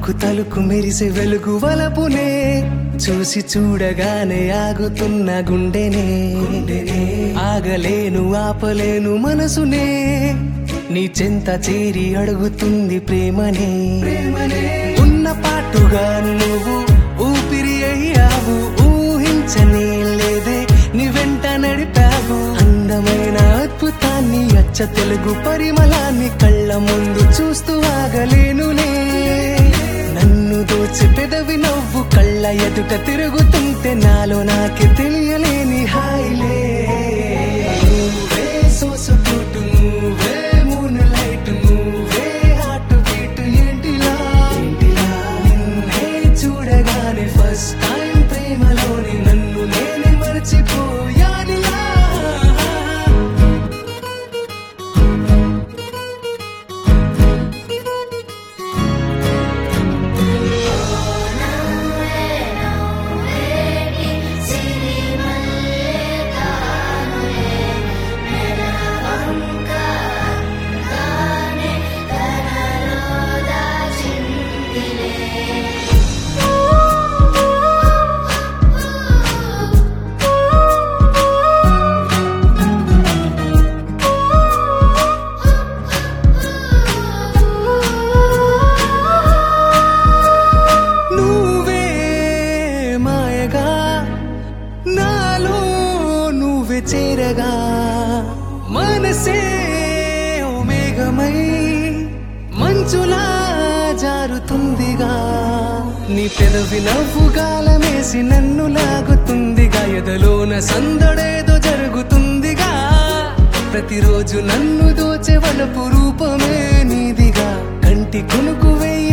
తలుకు తలుకు మెరిసే వెలుగు వలపునే చూసి చూడగానే ఆగుతున్న గుండెనే ఆగలేను ఆపలేను మనసునే నీ చెంత చేరి అడుగుతుంది ప్రేమనే ఉన్న పాటుగా నువ్వు ఊపిరి అయ్యావు ఊహించనే లేదే నీ వెంట నడిపావు అందమైన అద్భుతాన్ని అచ్చ తెలుగు పరిమళాన్ని కళ్ళ ముందు చూస్తూ ఆగలేనులే నన్ను దోచి పెదవి నవ్వు కళ్ళ ఎదుట తిరుగుతుంటే నాలో నాకే తెలియలేని హాయిలే నువ్వే సోసుకుంటూ నువ్వే మూన్ లైట్ నువ్వే హార్ట్ బీట్ ఏంటిలా ఏంటిలా నిన్నే చూడగానే ఫస్ట్ టైం ప్రేమలోని నన్ను నేనే మర్చిపోయానిలా నువ్వే మాయగా నాలో నువ్వే చేరగా మనసే ఓ మేఘమై మంచులా జారుతుందిగా నీ పెదవి నవ్వు గాలమేసి నన్ను లాగుతుందిగా ఎదలోన సందడేదో జరుగుతుందిగా ప్రతిరోజు నన్ను దోచే వలపు రూపమే నీదిగా కంటి కొనుకు వేయి